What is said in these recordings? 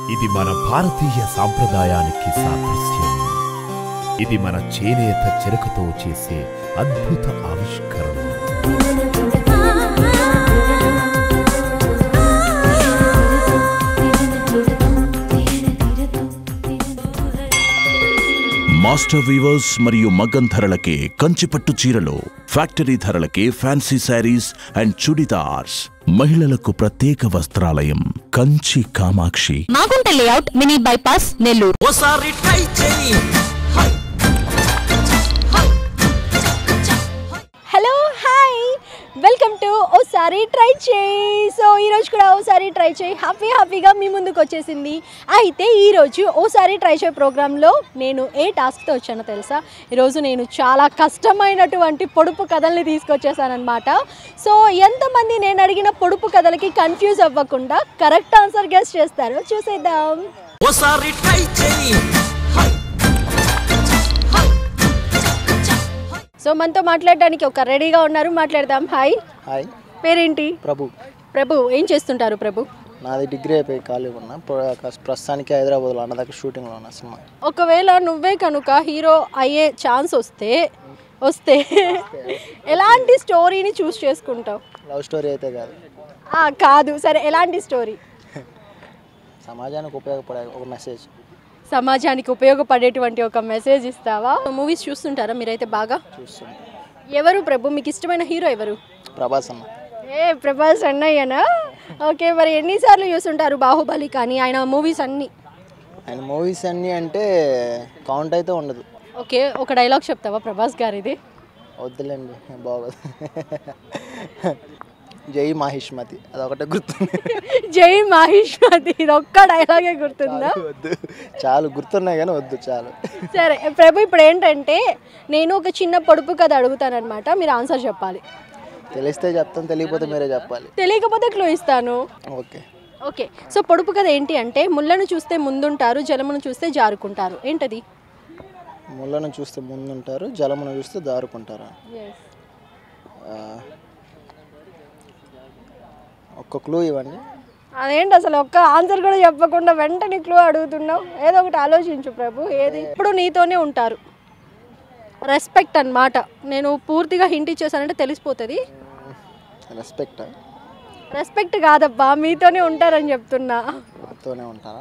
ఇది మన భారతీయ సాంప్రదాయానికి సాదృశ్యం ఇది మన చేనేత చెరకుతో చేసే అద్భుత ఆవిష్కరణ మాస్టర్ వీవర్స్ మరియు మగ్గం ధరలకే కంచిపట్టు చీరలు ఫ్యాక్టరీ ధరలకే ఫ్యాన్సీ శారీస్ అండ్ చుడిదార్స్ మహిళలకు ప్రత్యేక వస్త్రాలయం Kanchi Kamakshi Magunta layout mini bypass Nellore ఓసారి ట్రై చేయి హలో హాయ్ వెల్కమ్ టు ఓసారి ట్రై చేయి సో ఈరోజు కూడా ఓసారి ట్రై చేయి హ్యాపీ హ్యాపీగా మీ ముందుకు వచ్చేసింది అయితే ఈరోజు ఓసారి ట్రై చేయి ప్రోగ్రాంలో నేను ఏ టాస్క్తో వచ్చానో తెలుసా ఈరోజు నేను చాలా కష్టమైనటువంటి పొడుపు కథల్ని తీసుకొచ్చేసానమాట సో ఎంతమంది నేను అడిగిన పొడుపు కథలకి కన్ఫ్యూజ్ అవ్వకుండా కరెక్ట్ ఆన్సర్ గెస్ట్ చేస్తారో చూసేద్దాం ఓసారి ట్రై చేయి సో మనతో మాట్లాడడానికి ఒక రెడీగా ఉన్నారు మాట్లాడదాం హాయ్ హాయ్ పేరేంటి ప్రభు ప్రభు ఏం చేస్తుంటారు ప్రభు నాది డిగ్రీ అయిపోయి ఖాళీగా ఉన్నా ప్ర- ప్రస్తుతానికి హైదరాబాద్లో అన్నదాకా షూటింగ్లో ఉన్న సినిమా ఒకవేళ నువ్వే కనుక హీరో అయ్యే ఛాన్స్ వస్తే వస్తే ఎలాంటి స్టోరీని చూస్ చేసుకుంటావు లవ్ స్టోరీ అయితే కాదు ఆ, కాదు సరే ఎలాంటి స్టోరీ సమాజానికి ఉపయోగపడే ఒక మెసేజ్ సమాజానికి ఉపయోగపడేటువంటి ఒక మెసేజ్ ఇస్తావా మూవీస్ చూస్తుంటారా మీరైతే బాగా చూస్తుంది ఎవరు ప్రభు మీకు ఇష్టమైన హీరో ఎవరు ప్రభాస్ అన్న ఏ ప్రభాస్ అన్నయ్యనా ఓకే మరి ఎన్నిసార్లు చూస్తుంటారు బాహుబలి కానీ ఆయన మూవీస్ అన్నీ ఆయన మూవీస్ అన్నీ అంటే కౌంట్ అయితే ఉండదు ఓకే ఒక డైలాగ్ చెప్తావా ప్రభాస్ గారిది వద్దులేండి బాగోదు జై మాహిష్మతి అదొకటే గుర్తుంది జై మహిష్మతి ఇది ఒక్క డైలాగే గుర్తుందా వద్దు చాలు గుర్తున్నాయి కానీ వద్దు చాలు సరే ప్రభు ఇప్పుడు ఏంటంటే నేను ఒక చిన్న పొడుపు కథ అడుగుతానమాట మీరు ఆన్సర్ చెప్పాలి తెలిస్తే చెప్తాను తెలియకపోతే మీరే చెప్పాలి తెలియకపోతే క్లూ ఇస్తాను ఓకే ఓకే సో పొడుపు కథ ఏంటి అంటే ముళ్ళను చూస్తే ముందుంటారు జలమును చూస్తే జారుకుంటారు ఏంటది ముళ్ళను చూస్తే ముందుంటారు జలమును చూస్తే దారుకుంటారా ఆ, ఒక్క క్లూ ఇవ్వండి అదేంటి అసలు ఒక్క ఆన్సర్ కూడా చెప్పకుండా వెంటనే క్లూ అడుగుతున్నావు ఏదో ఒకటి ఆలోచించు ప్రభు ఏది ఇప్పుడు నీతోనే ఉంటారు రెస్పెక్ట్ అన్నమాట నేను పూర్తిగా హింట్ ఇచ్చేసానంటే తెలిసిపోతుంది రెస్పెక్ట్ రెస్పెక్ట్ కాదబ్బా మీతోనే ఉంటారని చెప్తున్నా నాతోనే ఉంటారా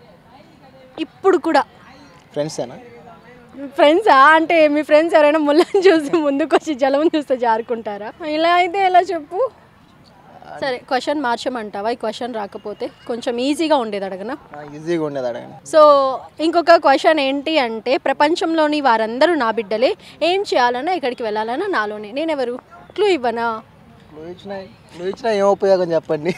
ఇప్పుడు కూడా ఫ్రెండ్సేనా ఫ్రెండ్సా అంటే మీ ఫ్రెండ్స్ ఎవరైనా ముళ్ళని చూసి ముందుకు వచ్చి జలం చూస్తే జారుకుంటారా ఇలా అయితే ఎలా చెప్పు సరే క్వశ్చన్ మార్చమంటావా ఈ క్వశ్చన్ రాకపోతే కొంచెం ఈజీగా ఉండేది అడగనా ఈజీగా ఉండేది అడగండి సో ఇంకొక క్వశ్చన్ ఏంటి అంటే ప్రపంచంలోని వారందరూ నా బిడ్డలే ఏం చేయాలన్నా ఎక్కడికి వెళ్ళాలన్నా నాలోనే నేనెవరు క్లూ ఇవ్వనా క్లూ ఇచ్చిన క్లూ ఇచ్చిన ఏం ఉపయోగం చెప్పండి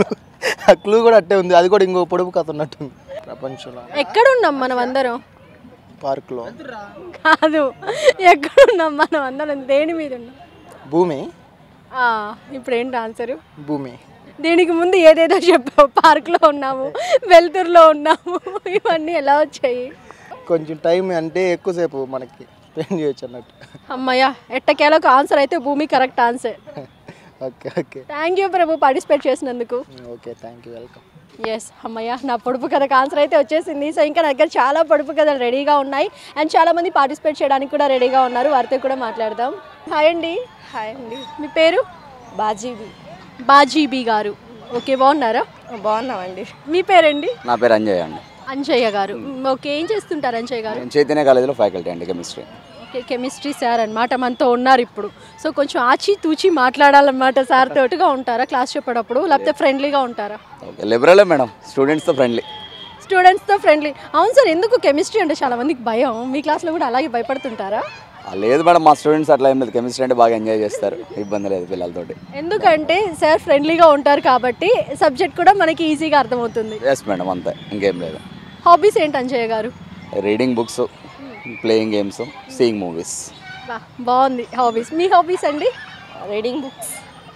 ఆ క్లూ కూడా అట్టే ఉంది అది కూడా ఇంకో పొడుపు కథ ఉన్నట్టుంది ప్రపంచంలో ఎక్కడున్నాం మనం అందరం పార్క్లో కాదు ఎక్కడున్నాం మనం అందరం దేని మీద ఉన్నాం భూమి ఆ, ఇప్పుడు ఏంటి ఆన్సరు భూమి దీనికి ముందు ఏదేదో చెప్పావు పార్క్లో ఉన్నాము వెలుతురులో ఉన్నాము ఇవన్నీ ఎలా వచ్చాయి కొంచెం టైం అంటే ఎక్కువసేపు మనకి స్పెండ్ చేయొచ్చు అన్నట్టు అమ్మయ్య ఎట్టకేలకు ఆన్సర్ అయితే భూమి correct answer okay okay thank you Prabhu participate చేసినందుకు okay thank you welcome yes అమ్మయ్య నా పొడుపు కథకు ఆన్సర్ అయితే వచ్చేసింది సో ఇంకా నా దగ్గర చాలా పొడుపు కథలు రెడీగా ఉన్నాయి అండ్ చాలా మంది పార్టిసిపేట్ చేయడానికి కూడా రెడీగా ఉన్నారు వారితో కూడా మాట్లాడదాం హాయ్ అండి హాయ్ అండి మీ పేరు బాజీబీ బాజీబీ గారు ఓకే బాగున్నారా బాగున్నామండి మీ పేరండి నా పేరు అంజయ్ అండి అంజయ్య గారు ఓకే ఏం చేస్తుంటారు అంజయ్య గారు నేను చైతన్య కాలేజీలో ఫ్యాకల్టీ అండి కెమిస్ట్రీ ఓకే కెమిస్ట్రీ సార్ అనమాట మనతో ఉన్నారు ఇప్పుడు సో కొంచెం ఆచి తూచి మాట్లాడాలన్నమాట సార్ తోటిగా ఉంటారా క్లాస్ చెప్పేటప్పుడు లేకపోతే ఫ్రెండ్లీగా ఉంటారా ఓకే లిబరలే మేడం స్టూడెంట్స్తో ఫ్రెండ్లీ స్టూడెంట్స్తో ఫ్రెండ్లీ అవును సార్ ఎందుకు కెమిస్ట్రీ అంటే చాలా మందికి భయం మీ క్లాస్లో కూడా అలాగే భయపడుతుంటారా లేదు మేడం మా స్టూడెంట్స్ అట్లా ఏం లేదు కెమిస్ట్రీ అంటే బాగా ఎంజాయ్ చేస్తారు ఇబ్బంది లేదు పిల్లలతోటి ఎందుకంటే సార్ ఫ్రెండ్లీగా ఉంటారు కాబట్టి సబ్జెక్ట్ కూడా మనకి ఈజీగా అర్థమవుతుంది ఎస్ మేడం అంతే ఇంకేం లేదు హాబీస్ ఏంటి Anjaiah garu reading books playing games seeing movies బా బాగుంది హాబీస్ మీ హాబీస్ అండి రీడింగ్ బుక్స్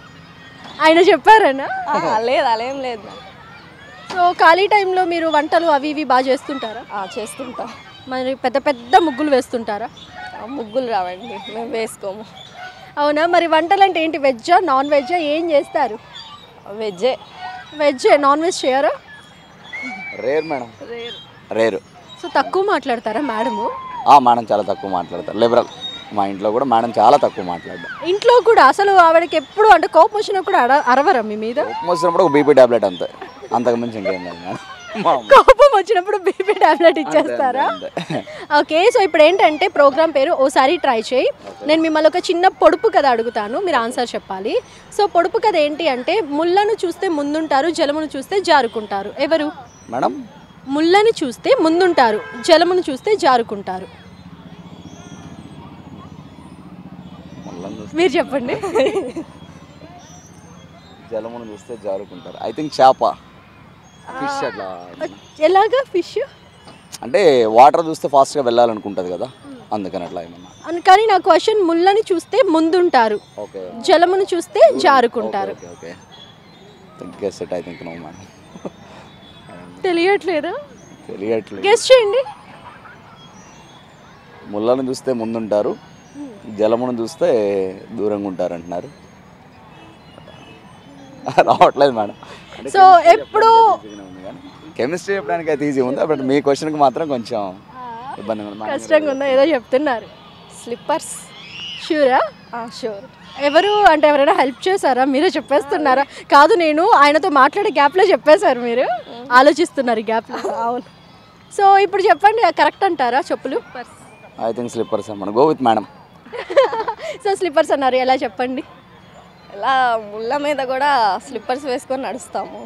ఆయన చెప్పారనా లేదు అలా ఏం లేదు సో ఖాళీ టైంలో మీరు వంటలు అవి ఇవి బాగా చేస్తుంటారా ఆ, చేస్తుంటా మరి పెద్ద పెద్ద ముగ్గులు వేస్తుంటారా ఆ, ముగ్గులు రావండి మేము వేసుకోము అవునా మరి వంటలు అంటే ఏంటి వెజ్జా నాన్ వెజ్జా ఏం చేస్తారు వెజ్జే వెజ్ నాన్ వెజ్ చేయరా రేర్ మేడం రేరు సో తక్కువ మాట్లాడతారా మేడము ఆ మేడం చాలా తక్కువ మాట్లాడతారు లిబరల్ మా ఇంట్లో కూడా మేడం చాలా తక్కువ మాట్లాడడం ఇంట్లో కూడా అసలు ఆవిడకి ఎప్పుడు అంటే కోపం వచ్చినప్పుడు అడ అరవరా మీ మీద వచ్చినప్పుడు ఒక బీపీ టాబ్లెట్ అంతే అంతకు మించి ఇంకేం లేదు మేడం మా అమ్మ. కోపం వచ్చినప్పుడు బీపీ టాబ్లెట్ ఇచ్చేస్తారా అంతే, అంతే. ఓకే సో ఇప్పుడు ఏంటంటే ప్రోగ్రామ్ పేరు ఓసారి ట్రై చేయి నేను మిమ్మల్ని ఒక చిన్న పొడుపు కథ అడుగుతాను మీరు ఆన్సర్ చెప్పాలి సో పొడుపు కథ ఏంటి అంటే ముళ్ళను చూస్తే ముందుంటారు జలమును చూస్తే జారుకుంటారు ఎవరు మేడం ముళ్ళని చూస్తే ముందుంటారు జలమును చూస్తే జారుకుంటారు ముళ్ళను చూస్తే మీరు చెప్పండి జలమును చూస్తే జారుకుంటారు ఐ థింక్ చేప ఫిష్ అట్లా ఎలాగా ఫిష్ అంటే వాటర్ చూస్తే ఫాస్ట్గా వెళ్ళాలనుకుంటుంది కదా అందుకని అట్లా ఏమన్నా కానీ నా క్వశ్చన్ ముళ్ళని చూస్తే ముందుంటారు ఓకే జలమును చూస్తే జారుకుంటారు okay okay think guess it I think no madam తెలియట్లేదా తెలియట్లేదు గెస్ట్ చేయండి ముళ్ళను చూస్తే ముందుంటారు జలమును చూస్తే దూరంగా ఉంటారు అంటున్నారు రావట్లేదు మేడం సో ఎప్పుడు కెమిస్ట్రీ చెప్పడానికి అయితే ఈజీ ఉంది బట్ మీ క్వశ్చన్కి మాత్రం కొంచెం ఇబ్బంది ఉంది మేడం. కష్టంగా ఉందా ఏదో చెప్తున్నారు స్లిప్పర్స్ షూరా షూర్ ఎవరు అంటే ఎవరైనా హెల్ప్ చేశారా మీరే చెప్పేస్తున్నారా కాదు నేను ఆయనతో మాట్లాడే గ్యాప్లో చెప్పేశారు మీరు ఆలోచిస్తున్నారు ఈ గ్యాప్లో అవును సో ఇప్పుడు చెప్పండి కరెక్ట్ అంటారా చెప్పులు ఐ థింక్ స్లిప్పర్స్ అమ్మను go with madam so slippers అన్నారు ఎలా చెప్పండి ఇలా ముళ్ళ మీద కూడా స్లిప్పర్స్ వేసుకొని నడుస్తాము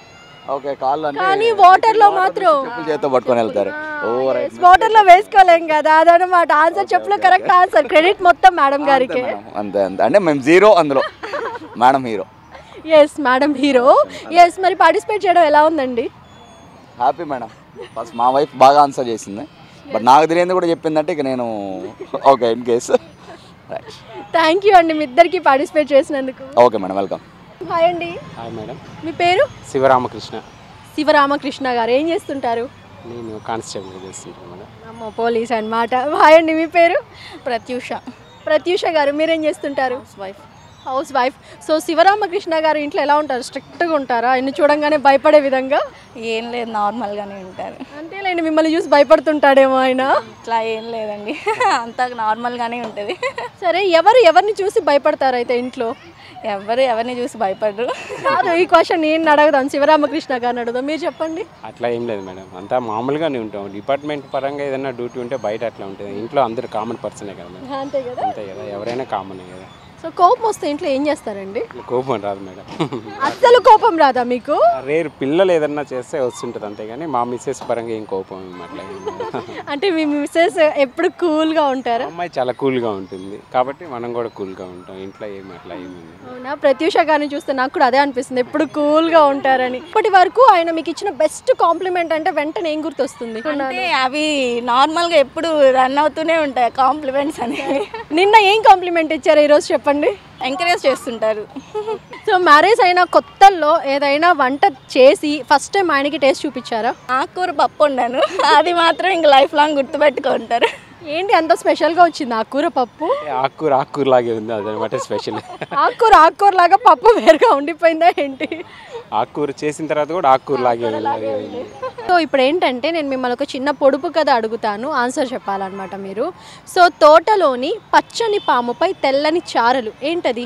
ఓకే కాళ్ళు అంటే కానీ వాటర్లో మాత్రం చెప్పులు చేత్తో పట్టుకొని వెళ్తారు ఓ రైట్ వాటర్లో వేసుకోలేం కదా అదనమాట ఆన్సర్ చెప్పులు కరెక్ట్ ఆన్సర్ క్రెడిట్ మొత్తం మేడం గారికి అంతే అంతే అంటే మేము జీరో అందులో madam hero yes madam hero yes మరి పార్టిసిపేట్ చేయడం ఎలా ఉందండి హ్యాపీ మేడం ఫస్ట్ మా వైఫ్ బాగా ఆన్సర్ చేసింది బట్ నాకు తెలియదు కూడా చెప్పిందంటే ఇక నేను okay in case right thank you అండి మీ ఇద్దరికి పార్టిసిపేట్ చేసినందుకు ఓకే మేడం వెల్కమ్ హాయ్ అండి హాయ్ మేడం మీ పేరు శివరామకృష్ణ శివరామకృష్ణ గారు ఏం చేస్తుంటారు నేను కానిస్టేబుల్ చేస్తుంటాను మేడం అమ్మో పోలీస్ అన్నమాట హాయ్ అండి మీ పేరు ప్రత్యూష ప్రత్యూష గారు మీరేం చేస్తుంటారు wife house wife so Sivaramakrishna garu ఇంట్లో ఎలా ఉంటారు స్ట్రిక్ట్గా ఉంటారా ఇన్ని చూడంగానే భయపడే విధంగా ఏం లేదు నార్మల్గానే ఉంటారు అంతేలేండి మిమ్మల్ని చూసి భయపడుతుంటాడేమో ఆయన ఇట్లా ఏం లేదండి అంతా నార్మల్గానే ఉంటుంది సరే ఎవరు ఎవరిని చూసి భయపడతారు అయితే ఇంట్లో ఎవరు ఎవరిని చూసి భయపడరు కాదు ఈ క్వశ్చన్ నేను అడగదాం శివరామకృష్ణ గారిని అడుగుదాం మీరు చెప్పండి అట్లా ఏం లేదు మేడం అంతా మామూలుగానే ఉంటాం డిపార్ట్మెంట్ పరంగా ఏదైనా డ్యూటీ ఉంటే బయట అట్లా ఉంటుంది ఇంట్లో అందరు కామన్ పర్సనే కదా మేడం అంతే కదా అంతే కదా ఎవరైనా కామనే కదా సో కోపం వస్తే ఇంట్లో ఏం చేస్తారండి ఇట్లా కోపం రాదు మేడం అస్సలు కోపం రాదా మీకు రేరు పిల్లలు ఏదన్నా చేస్తే వస్తుంటుంది అంతేగాని మా మిస్సెస్ పరంగా ఏం కోపం ఏం అట్లా ఏం లేదు. అంటే మీ మిస్సెస్ ఎప్పుడు కూల్గా ఉంటారా అమ్మాయి చాలా కూల్గా ఉంటుంది కాబట్టి మనం కూడా కూల్గా ఉంటాం ఇంట్లో ఏమి అట్లా ఏమి ఉండదు. అవునా ప్రత్యూష గారిని చూస్తే నాకు కూడా అదే అనిపిస్తుంది ఎప్పుడు కూల్గా ఉంటారని ఇప్పటి వరకు ఆయన మీకు ఇచ్చిన బెస్ట్ కాంప్లిమెంట్ అంటే వెంటనే ఏం గుర్తొస్తుంది అంటే అవి నార్మల్గా ఎప్పుడు రన్ అవుతూనే ఉంటాయి కాంప్లిమెంట్స్ అనేవి నిన్న ఏం కాంప్లిమెంట్ ఇచ్చారు ఈరోజు చెప్పండి ఎంకరేజ్ చేస్తుంటారు సో మ్యారేజ్ అయిన కొత్తల్లో ఏదైనా వంట చేసి ఫస్ట్ టైం ఆయనకి టేస్ట్ చూపించారా ఆకుకూర పప్పు వండాను అది మాత్రం ఇంక లైఫ్ లాంగ్ గుర్తుపెట్టుకుంటారు ఏంటి అంత స్పెషల్గా వచ్చింది ఆకుకూర పప్పు ఏ ఆకుకూర ఆకుకూర లాగే ఉంది అదనమాట స్పెషల్ ఆకుకూర ఆకుకూర లాగా పప్పు వేరుగా ఉండిపోయిందా ఏంటి ఆకుకూర చేసిన తర్వాత కూడా ఆకుకూర లాగే ఉంది అది ఉంది. సో ఇప్పుడు ఏంటంటే నేను మిమ్మల్ని ఒక చిన్న పొడుపు కథ అడుగుతాను ఆన్సర్ చెప్పాలన్నమాట మీరు సో తోటలోని పచ్చని పాముపై తెల్లని చారలు ఏంటది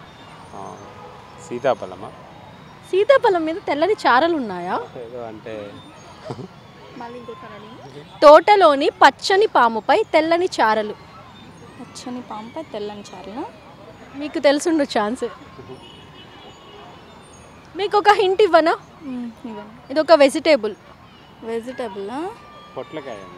ఆ, సీతాఫలమా సీతాఫలం మీద తెల్లని చారలు ఉన్నాయా ఏదో అంటే తోటలోని పచ్చని పాముపై తెల్లని చారలు పచ్చని పాంపై తెల్లని చారున మీకు తెలుసుండు ఛాన్స్ మీకు ఒక హింట్ ఇవ్వనా ఇవ్వండి ఇది ఒక వెజిటేబుల్ వెజిటబుల్ పొట్లకాయ అండి.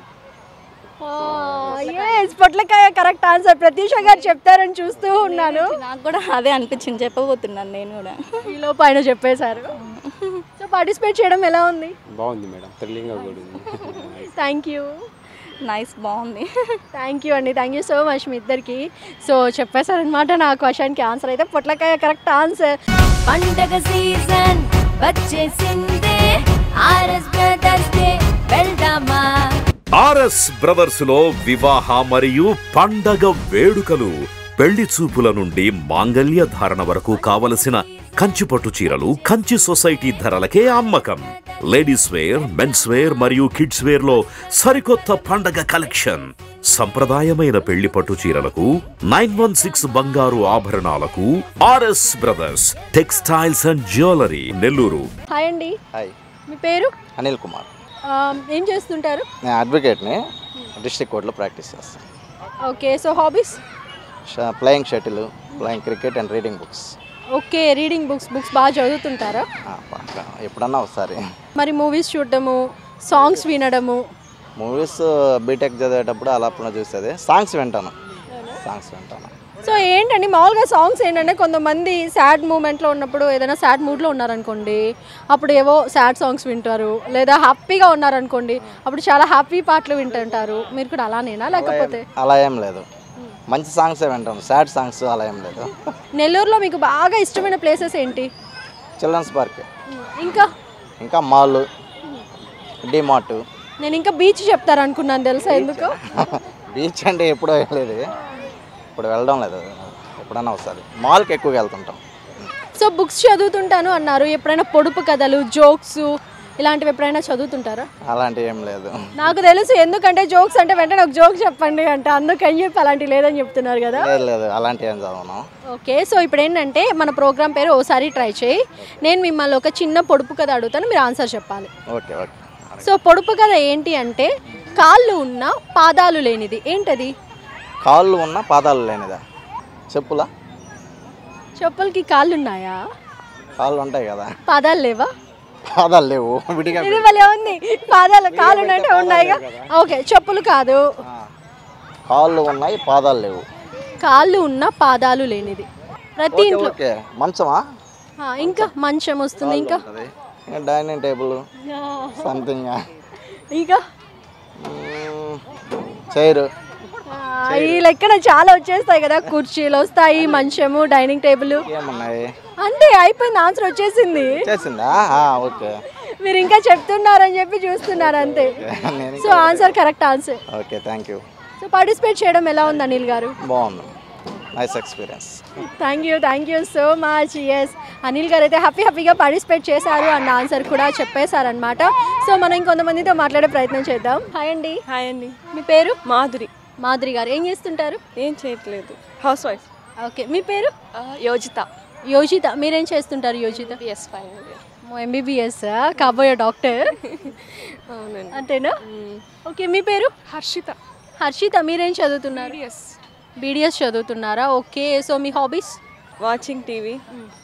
ఎస్ పొట్లకాయ కరెక్ట్ ఆన్సర్ ప్రత్యూష గారు చెప్తారని చూస్తూ ఉన్నాను నాకు కూడా అదే అనిపించింది చెప్పబోతున్నాను నేను కూడా ఈలో పైన చెప్పేశారు సో పార్టిసిపేట్ చేయడం ఎలా ఉంది బాగుంది మేడం థ్రిల్లింగ్గా కూడా ఉంది థ్యాంక్ యూ నైస్ బాగుంది థ్యాంక్ యూ అండి థ్యాంక్ యూ సో మచ్ మీ ఇద్దరికి సో చెప్పేశారనమాట నా క్వశ్చన్కి ఆన్సర్ అయితే పొట్లకాయ కరెక్ట్ ఆన్సర్ పండగ సీజన్ వచ్చేసిందే ఆర్ఎస్ బ్రదర్స్ డే వెళ్దామా ఆర్ఎస్ బ్రదర్స్ లో వివాహ మరియు పండగ వేడుకలు పెళ్లి చూపుల నుండి మాంగళ్య ధారణ వరకు కావలసిన కంచిపట్టు చీరలు కంచి సొసైటీ ధరలకే అమ్మకం లేడీస్ వేర్ మెన్స్ వేర్ మరియు కిడ్స్ వేర్ లో సరికొత్త పండగ కలెక్షన్ సంప్రదాయమైన పెళ్లి పట్టు చీరలకు నైన్ వన్ సిక్స్ బంగారు ఆభరణాలకు RS Brothers textiles and jewellery Nellore hi అండి హాయ్ మీ పేరు అనిల్ కుమార్ ఆ, ఏం చేస్తుంటారు నేను అడ్వకేట్ని డిస్ట్రిక్ట్ కోర్టులో ప్రాక్టీస్ చేస్తాను okay so hobbies playing shuttle playing cricket and reading books okay reading books books బాగా చదువుతుంటారా ఎప్పుడన్నా ఒకసారి మరి మూవీస్ చూడటము సాంగ్స్ వినడము మూవీస్ బీటెక్ చదివేటప్పుడు అలా అప్పుడు చూసేది సాంగ్స్ వింటాను సాంగ్స్ వింటాను సో ఏంటండి మామూలుగా సాంగ్స్ ఏంటంటే కొంతమంది సాడ్ మూమెంట్లో ఉన్నప్పుడు ఏదైనా సాడ్ మూడ్లో ఉన్నారనుకోండి అప్పుడు ఏవో సాడ్ సాంగ్స్ వింటారు లేదా హ్యాపీగా ఉన్నారనుకోండి అప్పుడు చాలా హ్యాపీ పాటలు వింటుంటారు మీరు కూడా అలానేనా లేకపోతే అలా ఏం లేదు మంచి సాంగ్సే వింటాం సాడ్ సాంగ్స్ అలా ఏం లేదు నెల్లూరులో మీకు బాగా ఇష్టమైన ప్లేసెస్ ఏంటి చిల్డ్రన్స్ పార్క్ ఇంకా ఇంకా మాల్ డిమార్ట్ నేను ఇంకా బీచ్ చెప్తారు అనుకున్నాను తెలుసా ఎందుకు బీచ్ అంటే ఎప్పుడో వెళ్ళేది ఇప్పుడు వెళ్ళడం లేదు ఎప్పుడన్నా ఒకసారి మాల్కి ఎక్కువగా వెళ్తుంటాం సో బుక్స్ చదువుతుంటాను అన్నారు ఎప్పుడైనా పొడుపు కథలు జోక్స్ ఇలాంటివి ఎప్పుడైనా చదువుతుంటారా అలాంటివి ఏం లేదు నాకు తెలుసు ఎందుకంటే జోక్స్ అంటే వెంటనే ఒక జోక్ చెప్పండి అంటే అందుకని చెప్పి అలాంటివి లేదని చెప్తున్నారు కదా లేదు లేదు అలాంటివి ఏం చదవను ఓకే సో ఇప్పుడు ఏంటంటే మన ప్రోగ్రామ్ పేరు ఓసారి ట్రై చేయి నేను మిమ్మల్ని ఒక చిన్న పొడుపు కథ అడుగుతాను మీరు ఆన్సర్ చెప్పాలి ఓకే ఓకే సో పొడుపు కథ ఏంటి అంటే కాళ్ళు ఉన్న పాదాలు లేనిది ఏంటది కాళ్ళు ఉన్న పాదాలు లేనిదా చెప్పులా చెప్పులకి కాళ్ళు ఉన్నాయా కాళ్ళు ఉంటాయి కదా పాదాలు లేవా పాదాలు లేవు విడిగా ఇది భలే ఉంది పాదాలు కాళ్ళు ఉన్నట్టే ఉన్నాయిగా ఓకే చెప్పులు కాదు కాళ్ళు ఉన్నాయి పాదాలు లేవు కాళ్ళు ఉన్న పాదాలు లేనిది ప్రతి ఓకే ఇంట్లో ఓకే మంచమా ఆ, ఇంకా మంచం వస్తుంది ఇంకా ఉంటది. ఇంకా డైనింగ్ టేబుల్ సంథింగ్ ఇంకా చైర్ ఆ, ఈ లెక్కన చాలా వచ్చేస్తాయి కదా కుర్చీలు వస్తాయి మంచము డైనింగ్ టేబుల్ ఏమున్నాయి అంతే అయిపోయింది ఆన్సర్ వచ్చేసింది చేసిందా ఆ, ఓకే మీరు ఇంకా చెప్తున్నారని చెప్పి చూస్తున్నారు అంతే నేను so answer correct answer okay thank you so participate చేయడం ఎలా ఉంది అనిల్ గారు బాగుంది nice experience thank you thank you so much yes Anil garu అయితే హ్యాపీ హ్యాపీగా పార్టిసిపేట్ చేశారు అన్న ఆన్సర్ కూడా చెప్పేశారనమాట సో మనం ఇంకొంతమందితో మాట్లాడే ప్రయత్నం చేద్దాం హాయ్ అండి హాయ్ అండి మీ పేరు మాధురి మాధురి గారు ఏం చేస్తుంటారు ఏం చేయట్లేదు హౌస్ వైఫ్ ఓకే మీ పేరు యోజిత యోజిత మీరేం చేస్తుంటారు Yojitha yes final year MBBS కాబోయే డాక్టర్ అవునండి అంతేనా ఓకే మీ పేరు హర్షిత హర్షిత మీరేం చదువుతున్నారు ఎస్ బీడిఎస్ చదువుతున్నారా ఓకే సో మీ హాబీస్ వాచింగ్ టీవీ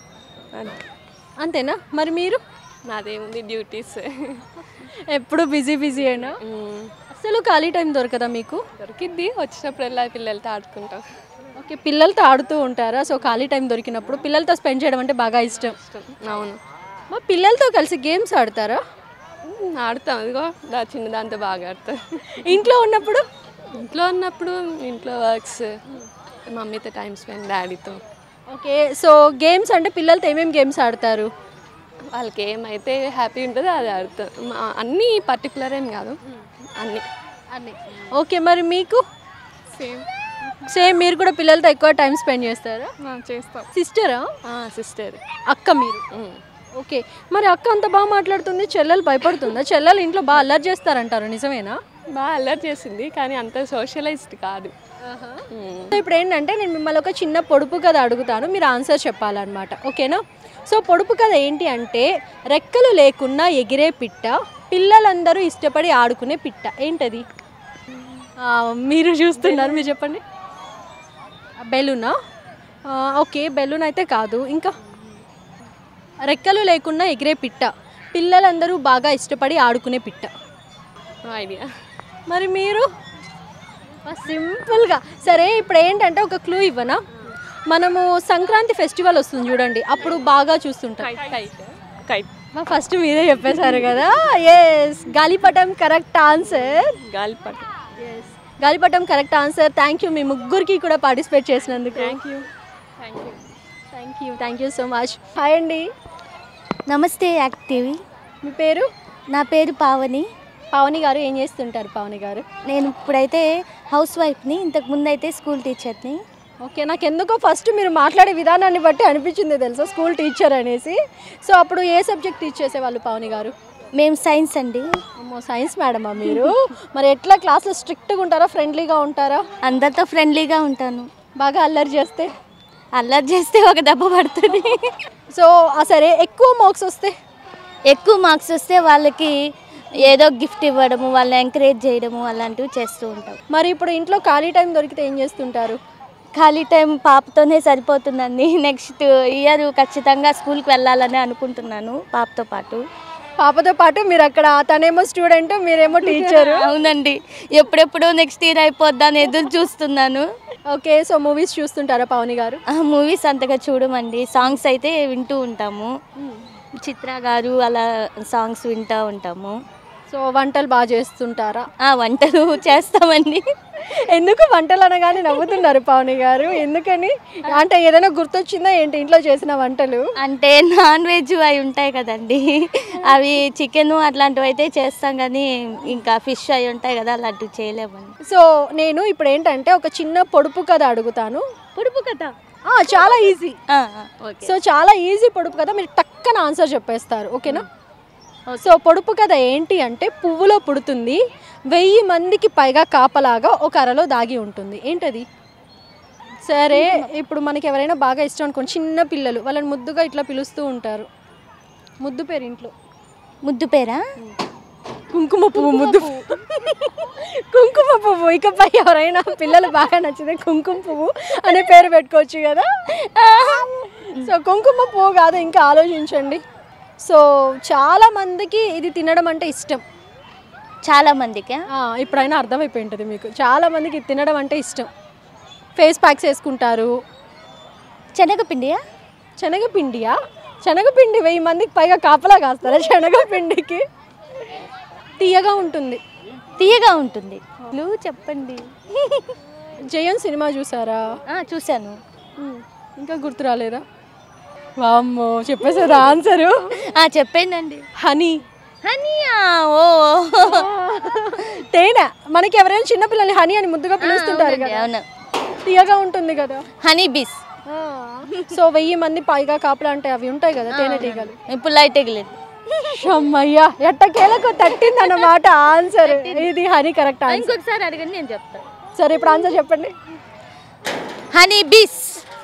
అంతేనా మరి మీరు నాదేముంది డ్యూటీస్ ఎప్పుడు బిజీ బిజీ అయినా అసలు ఖాళీ టైం దొరకదా మీకు దొరికిద్ది వచ్చినప్పుడల్లా పిల్లలతో ఆడుకుంటాం ఓకే పిల్లలతో ఆడుతూ ఉంటారా సో ఖాళీ టైం దొరికినప్పుడు పిల్లలతో స్పెండ్ చేయడం అంటే బాగా ఇష్టం అవును మా పిల్లలతో కలిసి గేమ్స్ ఆడతారా మ్మ్, ఆడతాం ఇదిగో దా చిన్న దాంతో బాగా ఆడతాం ఇంట్లో ఉన్నప్పుడు ఇంట్లో ఉన్నప్పుడు ఇంట్లో వర్క్స్ మమ్మీతో టైం స్పెండ్ డాడీతో ఓకే సో గేమ్స్ అంటే పిల్లలతో ఏమేమి గేమ్స్ ఆడతారు వాళ్ళకి ఏమైతే హ్యాపీ ఉంటుందో అది ఆడతాం మా- అన్నీ పర్టికులర్ ఏం కాదు అన్నీ అన్నీ ఓకే మరి మీకు సేమ్ సేమ్ మీరు కూడా పిల్లలతో ఎక్కువ టైం స్పెండ్ చేస్తారా చేస్తాం సిస్టరా సిస్టర్ అక్క మీరు ఓకే మరి అక్క అంత బాగా మాట్లాడుతుంది చెల్లెలు భయపడుతుందా చెల్లెలు ఇంట్లో బాగా అల్లరి చేస్తారంటారు నిజమేనా బాగా అల్లరి చేసింది కానీ అంత సోషలైజ్డ్ కాదు సో ఇప్పుడు ఏంటంటే నేను మిమ్మల్ని ఒక చిన్న పొడుపు కథ అడుగుతాను మీరు ఆన్సర్ చెప్పాలన్నమాట ఓకేనా సో పొడుపు కథ ఏంటి అంటే రెక్కలు లేకున్నా ఎగిరే పిట్ట పిల్లలందరూ ఇష్టపడి ఆడుకునే పిట్ట ఏంటది ఆ, మీరు చూస్తున్నారు మీరు చెప్పండి బెలూనా ఆ, ఓకే బెలూన్ అయితే కాదు ఇంకా రెక్కలు లేకున్నా ఎగిరే పిట్ట పిల్లలందరూ బాగా ఇష్టపడి ఆడుకునే పిట్ట ఐడియా మరి మీరు సింపుల్గా సరే ఇప్పుడు ఏంటంటే ఒక క్లూ ఇవ్వనా మనము సంక్రాంతి ఫెస్టివల్ వస్తుంది చూడండి అప్పుడు బాగా చూస్తుంటాం కైట్ మా ఫస్ట్ మీరే చెప్పేశారు కదా ఎస్ గాలిపటం కరెక్ట్ ఆన్సర్ గాలిపటం ఎస్ గాలిపటం కరెక్ట్ ఆన్సర్ థ్యాంక్ యూ మీ ముగ్గురికి కూడా పార్టిసిపేట్ చేసినందుకు thank you thank you thank you thank you so much hi అండి నమస్తే యాక్టివ్ మీ పేరు నా పేరు పావని పావని గారు ఏం చేస్తుంటారు పావని గారు నేను ఇప్పుడైతే హౌస్ వైఫ్ని ఇంతకు ముందు అయితే స్కూల్ టీచర్ని ఓకే నాకు ఎందుకో ఫస్ట్ మీరు మాట్లాడే విధానాన్ని బట్టి అనిపించింది తెలుసా స్కూల్ టీచర్ అనేసి సో అప్పుడు ఏ సబ్జెక్ట్ టీచ్ చేసేవాళ్ళు పావని గారు మేము సైన్స్ అండి అమ్మో సైన్స్ మేడమా మీరు మరి ఎట్లా క్లాస్లో స్ట్రిక్ట్గా ఉంటారా ఫ్రెండ్లీగా ఉంటారా అందరితో ఫ్రెండ్లీగా ఉంటాను బాగా అల్లరి చేస్తే అల్లరి చేస్తే ఒక దెబ్బ పడుతుంది సో ఆ సరే ఎక్కువ మార్క్స్ వస్తే ఎక్కువ మార్క్స్ వస్తే వాళ్ళకి ఏదో గిఫ్ట్ ఇవ్వడము వాళ్ళని ఎంకరేజ్ చేయడము అలాంటివి చేస్తూ ఉంటాం మరి ఇప్పుడు ఇంట్లో ఖాళీ టైం దొరికితే ఏం చేస్తుంటారు ఖాళీ టైం పాపతోనే సరిపోతుందండి నెక్స్ట్ ఇయర్ ఖచ్చితంగా స్కూల్కి వెళ్ళాలని అనుకుంటున్నాను పాపతో పాటు పాపతో పాటు మీరు అక్కడ తనేమో స్టూడెంట్ మీరేమో టీచర్ అవునండి ఎప్పుడెప్పుడు నెక్స్ట్ ఇయర్ అయిపోద్దని ఎదురు చూస్తున్నాను ఓకే సో మూవీస్ చూస్తుంటారా పవని గారు మూవీస్ అంతగా చూడమండి సాంగ్స్ అయితే వింటూ ఉంటాము చిత్ర గారు అలా సాంగ్స్ వింటూ ఉంటాము సో వంటలు బాగా చేస్తుంటారా ఆ, వంటలు చేస్తామండి ఎందుకు వంటలు అనగానే నవ్వుతున్నారు పవని గారు ఎందుకని అంటే ఏదైనా గుర్తొచ్చిందా ఏంటి ఇంట్లో చేసిన వంటలు అంటే నాన్ వెజ్ అవి ఉంటాయి కదండి అవి చికెన్ అట్లాంటివి అయితే చేస్తాం కానీ ఇంకా ఫిష్ అవి ఉంటాయి కదా అలాంటివి చేయలేమండి సో నేను ఇప్పుడు ఏంటంటే ఒక చిన్న పొడుపు కథ అడుగుతాను పొడుపు కథ ఆ, చాలా ఈజీ ఓకే సో చాలా ఈజీ పొడుపు కథ మీరు టక్కన ఆన్సర్ చెప్పేస్తారు ఓకేనా సో పొడుపు కథ ఏంటి అంటే పువ్వులో పుడుతుంది వెయ్యి మందికి పైగా కాపలాగా ఒక అరలో దాగి ఉంటుంది ఏంటది సరే ఇప్పుడు మనకి ఎవరైనా బాగా ఇష్టం అనుకోండి చిన్న పిల్లలు వాళ్ళని ముద్దుగా ఇట్లా పిలుస్తూ ఉంటారు ముద్దు పేరు ఇంట్లో ముద్దు పేరా కుంకుమ పువ్వు ముద్దు కుంకుమ పువ్వు ఇకపై ఎవరైనా పిల్లలు బాగా నచ్చితే కుంకుమ పువ్వు అనే పేరు పెట్టుకోవచ్చు కదా సో కుంకుమ పువ్వు కాదు ఇంకా ఆలోచించండి సో చాలా మందికి ఇది తినడం అంటే ఇష్టం చాలా మందికి ఆ, ఇప్పుడైనా అర్థమైపోయి ఉంటుంది మీకు చాలా మందికి ఇది తినడం అంటే ఇష్టం ఫేస్ ప్యాక్స్ వేసుకుంటారు శనగపిండియా శనగపిండియా శనగపిండి వెయ్యి మందికి పైగా కాపలా కాస్తారా శనగపిండికి తీయగా ఉంటుంది తీయగా ఉంటుంది నువ్వు చెప్పండి జయం సినిమా చూసారా ఆ, చూశాను ఇంకా గుర్తు రాలేదా వామ్మో చెప్పేసారు ఆన్సరు ఆ, చెప్పేయండి హనీ హనీయా ఓ తేనె మనకి ఎవరైనా చిన్నపిల్లల్ని హనీ అని ముద్దుగా పిలుస్తుంటారు అవునండి, కదా అవును తీయగా ఉంటుంది కదా హనీ బీస్ సో వెయ్యి మంది పైగా కాపలా అంటే అవి ఉంటాయి కదా తేనెటీగలు ఇప్పుడు లైట్ ఎగలేదు అమ్మయ్యా ఎట్టకేలకు తట్టింది అన్నమాట ఆన్సర్ ఇది హనీ కరెక్ట్ ఆన్సర్ ఇంకొకసారి అడగండి నేను చెప్తాను సరే ఇప్పుడు ఆన్సర్ చెప్పండి హనీ బీస్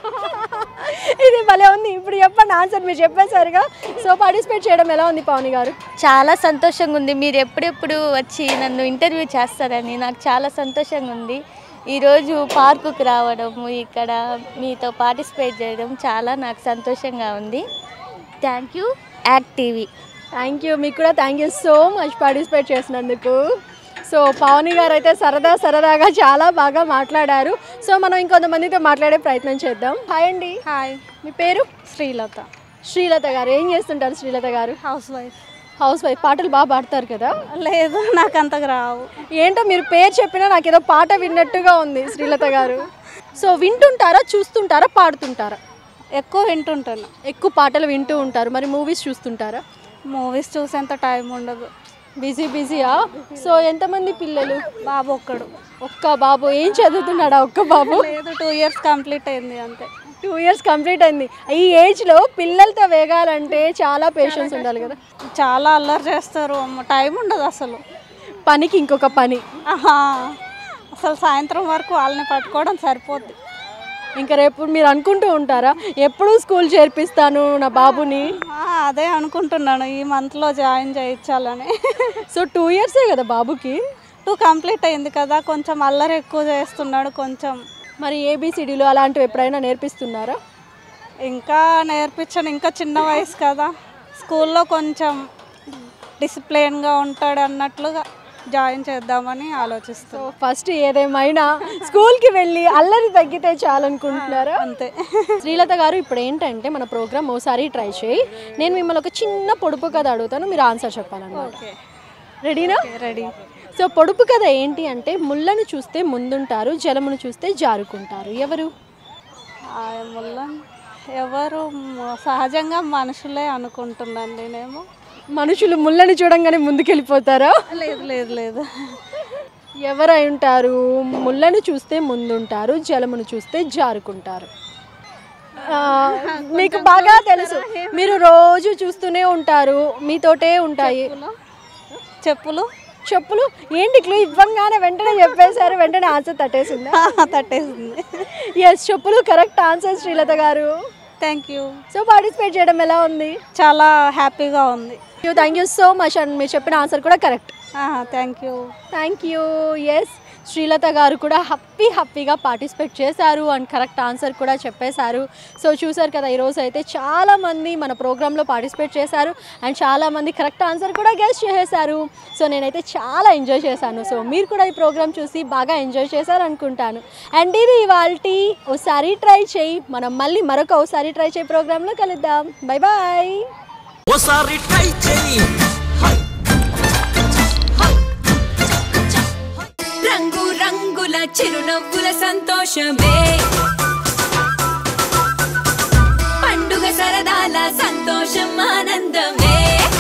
ఇది భలే ఉంది ఇప్పుడు చెప్పండి ఆన్సర్ మీరు చెప్పేశారుగా సో పార్టిసిపేట్ చేయడం ఎలా ఉంది పవని గారు చాలా సంతోషంగా ఉంది మీరు ఎప్పుడెప్పుడు వచ్చి నన్ను ఇంటర్వ్యూ చేస్తారని నాకు చాలా సంతోషంగా ఉంది ఈరోజు పార్కుకి రావడము ఇక్కడ మీతో పార్టిసిపేట్ చేయడం చాలా నాకు సంతోషంగా ఉంది thank you act TV thank you మీకు కూడా thank you so much participate చేసినందుకు సో పావని గారు అయితే సరదా సరదాగా చాలా బాగా మాట్లాడారు సో మనం ఇంకొంతమందితో మాట్లాడే ప్రయత్నం చేద్దాం హాయ్ అండి హాయ్ మీ పేరు శ్రీలత శ్రీలత గారు ఏం చేస్తుంటారు శ్రీలత గారు హౌస్ వైఫ్ హౌస్ వైఫ్ పాటలు బాగా పాడతారు కదా లేదు నాకు అంతకు రావు ఏంటో మీరు పేరు చెప్పినా నాకు ఏదో పాట విన్నట్టుగా ఉంది శ్రీలత గారు సో వింటుంటారా చూస్తుంటారా పాడుతుంటారా ఎక్కువ వింటుంటాను ఎక్కువ పాటలు వింటూ ఉంటారు మరి మూవీస్ చూస్తుంటారా మూవీస్ చూసేంత టైం ఉండదు బిజీ బిజీయా సో ఎంతమంది పిల్లలు బాబు ఒక్కడు ఒక్క బాబు ఏం చదువుతున్నాడా ఒక్క బాబు లేదు టూ ఇయర్స్ కంప్లీట్ అయింది అంతే టూ ఇయర్స్ కంప్లీట్ అయింది ఈ ఏజ్లో పిల్లలతో వేగాలంటే చాలా పేషెన్స్ ఉండాలి కదా చాలా అల్లరి చేస్తారు అమ్మ టైం ఉండదు అసలు పనికి ఇంకొక పని ఆహా. అసలు సాయంత్రం వరకు వాళ్ళని పట్టుకోవడం సరిపోద్ది ఇంకా రేపు మీరు అనుకుంటూ ఉంటారా ఎప్పుడు స్కూల్ చేర్పిస్తాను నా బాబుని ఆ, అదే అనుకుంటున్నాను ఈ మంత్లో జాయిన్ చేయించాలని సో టూ ఇయర్సే కదా బాబుకి టూ కంప్లీట్ అయింది కదా కొంచెం అల్లరి ఎక్కువ చేస్తున్నాడు కొంచెం మరి ఏబిసిడీలు అలాంటివి ఎప్పుడైనా నేర్పిస్తున్నారా ఇంకా నేర్పించను ఇంకా చిన్న వయసు కదా స్కూల్లో కొంచెం డిసిప్లిన్గా ఉంటాడు అన్నట్లుగా జాయిన్ చేద్దామని ఆలోచిస్తాం సో ఫస్ట్ ఏదేమైనా స్కూల్కి వెళ్ళి అల్లరి తగ్గితే చాలనుకుంటున్నారా అంతే శ్రీలత గారు ఇప్పుడు ఏంటంటే మన ప్రోగ్రామ్ ఓసారి ట్రై చేయి నేను మిమ్మల్ని ఒక చిన్న పొడుపు కథ అడుగుతాను మీరు ఆన్సర్ చెప్పాలన్నమాట ఓకే రెడీనా రెడీ సో పొడుపు కథ ఏంటి అంటే ముళ్ళను చూస్తే ముందుంటారు జలమును చూస్తే జారుకుంటారు ఎవరు ఆ ముల్ల ఎవరు మ- సహజంగా మనుషులే అనుకుంటున్నాను నేనేమో మనుషులు ముళ్ళని చూడంగానే ముందుకెళ్ళిపోతారా లేదు లేదు లేదు ఎవరై ఉంటారు ముళ్ళను చూస్తే ముందుంటారు జలమును చూస్తే జారుకుంటారు ఆ, మీకు బాగా తెలుసు మీరు రోజు చూస్తూనే ఉంటారు మీతోటే ఉంటాయి చెప్పులు చెప్పులు ఏంటి క్లూ ఇవ్వంగానే వెంటనే చెప్పేశారు వెంటనే ఆన్సర్ తట్టేసింది తట్టేసింది ఎస్ చెప్పులు correct answer Srilatha garu thank you so participate చేయడం ఎలా ఉంది చాలా హ్యాపీగా ఉంది thank you so much and మీరు చెప్పిన ఆన్సర్ కూడా correct thank you thank you yes Srilatha garu కూడా హ్యాపీ హ్యాపీగా పార్టిసిపేట్ చేశారు అండ్ కరెక్ట్ ఆన్సర్ కూడా చెప్పేశారు సో చూసారు కదా ఈరోజు అయితే చాలామంది మన ప్రోగ్రాంలో పార్టిసిపేట్ చేశారు అండ్ చాలామంది కరెక్ట్ ఆన్సర్ కూడా గెస్ట్ చేసేశారు సో నేనైతే చాలా ఎంజాయ్ చేశాను సో మీరు కూడా ఈ ప్రోగ్రామ్ చూసి బాగా ఎంజాయ్ చేశారు అనుకుంటాను అండ్ ఇది ఇవాళ ఓసారి ట్రై చేయి మనం మళ్ళీ మరొక ఓసారి ట్రై చేయి ప్రోగ్రాంలో కలుద్దాం బై బాయ్ ఓసారి ట్రై చేయి రంగు రంగుల చిరునవ్వుల సంతోషమే పండుగ సరదాల సంతోషం ఆనందమే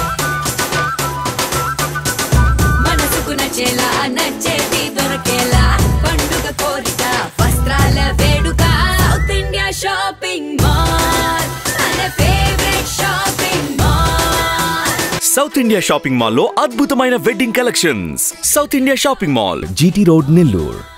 మనసుకు నచ్చేలా నచ్చేది దొరకేలా పండుగ కోరిక వస్త్రాల వేడుక సౌత్ ఇండియా షాపింగ్ మాల్ మన favourite shopping mall South India shopping మాల్లో అద్భుతమైన wedding collections South India shopping mall GT road Nellore